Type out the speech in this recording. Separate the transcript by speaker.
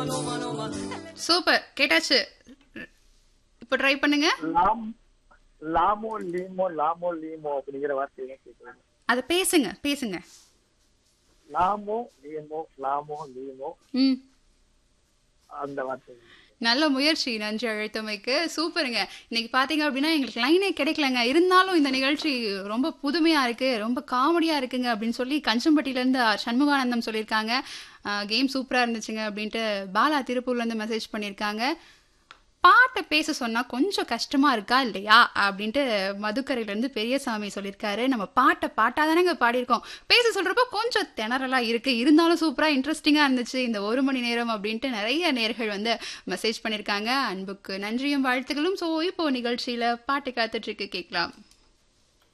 Speaker 1: super கேட்டாச்சு இப்போ try பண்ணுங்க
Speaker 2: லாம் லாமோ லீமோ லாமோ லீமோ அப்படிங்கிற வார்த்தையை கேட்கலாம்
Speaker 1: அதை பேசுங்க பேசுங்க
Speaker 2: லாமோ லீமோ லாமோ லீமோ
Speaker 1: ம்
Speaker 2: அந்த வார்த்தை
Speaker 1: நல்ல முயற்சி நன்றி அழைத்தமைக்கு சூப்பருங்க இன்னைக்கு பாத்தீங்க அப்படின்னா எங்களுக்கு லைனே கிடைக்கலங்க இருந்தாலும் இந்த நிகழ்ச்சி ரொம்ப புதுமையா இருக்கு ரொம்ப காமெடியா இருக்குங்க அப்படின்னு சொல்லி கஞ்சம்பட்டியில இருந்து சண்முகானந்தம் சொல்லியிருக்காங்க கேம் சூப்பரா இருந்துச்சுங்க அப்படின்ட்டு பாலா திருப்பூர்ல இருந்து மெசேஜ் பண்ணியிருக்காங்க பாட்டை பேச சொன்னா கொஞ்சம் கஷ்டமா இருக்கா இல்லையா அப்படின்ட்டு மதுக்கரையில இருந்து பெரியசாமி சொல்லியிருக்காரு நம்ம பாட்டை பாட்டா தானேங்க பாடியிருக்கோம் பேச சொல்றப்போ கொஞ்சம் திணறலா இருக்கு இருந்தாலும் சூப்பரா இன்ட்ரெஸ்டிங்கா இருந்துச்சு இந்த ஒரு மணி நேரம் அப்படின்ட்டு நிறைய நேர்கள் வந்து மெசேஜ் பண்ணியிருக்காங்க அன்புக்கு நன்றியும் வாழ்த்துக்களும் ஸோ இப்போ நிகழ்ச்சியில பாட்டு காத்துட்டு இருக்கு கேட்கலாம்